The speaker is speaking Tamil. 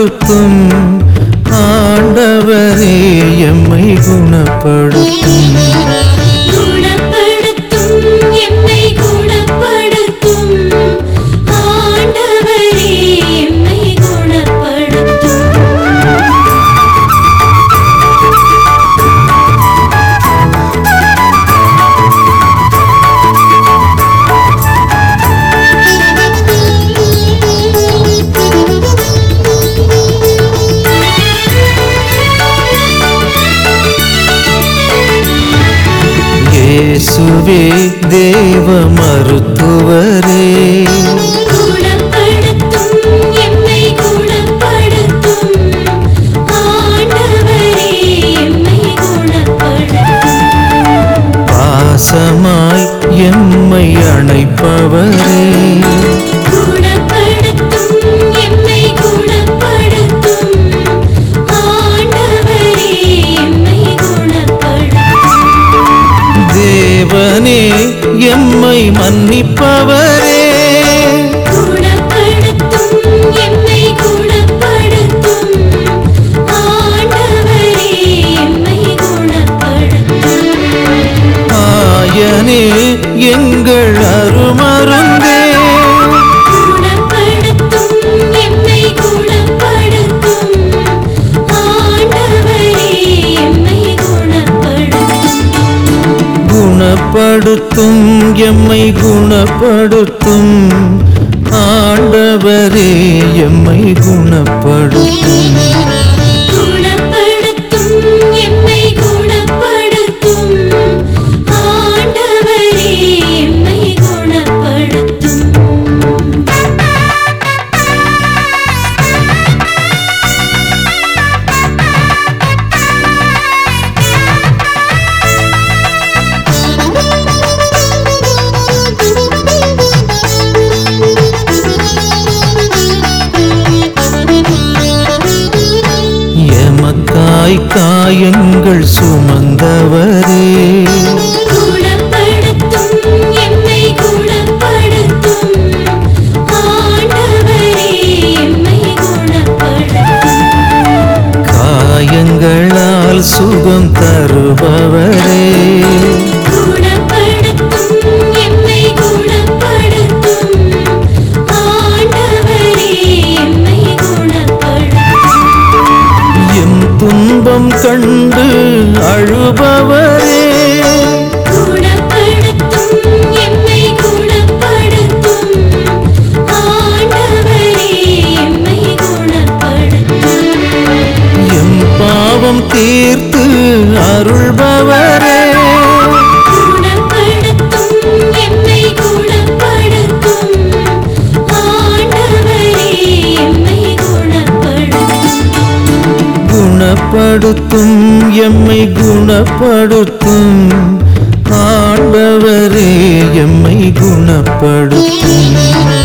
குணப்படுத்தும் ஆண்டவரே எம்மை குணப்படுத்தும் குணப்படுத்தும் எம்மை குணப்படுத்தும் ஆண்டவரே எம்மை குணப்படுத்தும் இயேசுவே தேவ மருத்துவரே குணப்படுத்தும் எம்மை குணப்படுத்தும் ஆண்டவரே எம்மை குணப்படுத்தும் பாசமாய் எம்மை அணைப்பவரே குணப்படுத்தும் எம்மை குணப்படுத்தும் ஆண்டவரே எம்மை குணப்படுத்தும் தேவனே எம்மை மன்னிப்பவரே குணப்படுத்தும் எம்மை குணப்படுத்தும் ஆண்டவரே எம்மை குணப்படுத்தும் ஆயனே எங்கள் அருமருந்தே குணப்படுத்தும் எம்மை குணப்படுத்தும் ஆண்டவரே எம்மை குணப்படுத்தும் குணப்படுத்தும் எம்மை குணப்படுத்தும் ஆண்டவரே எம்மை குணப்படுத்தும் குணப்படுத்தும் எம்மை குணப்படுத்தும் ஆண்டவரே எம்மை குணப்படுத்தும் எமக்காய் காயங்கள் சுமந்தவரே குணப்படுத்தும் எம்மை குணப்படுத்தும் ஆண்டவரே எம்மை குணப்படுத்தும் காயங்களால் சுகம் தருபவரே குணப்படுத்தும் எம்மை குணப்படுத்தும் ஆண்டவரே எம்மை குணப்படுத்தும் எம் துன்பம் கண்டு அழுபவரே குணப்படுத்தும் எம்மை குணப்படுத்தும் ஆண்டவரே எம்மை குணப்படுத்தும் எம் பாவம் தீர்த்து அருள்பவரே குணப்படுத்தும் எம்மை குணப்படுத்தும் ஆண்டவரே எம்மை குணப்படுத்தும் குணப்படுத்தும் எம்மை குணப்படுத்தும் ஆண்டவரே எம்மை குணப்படுத்தும்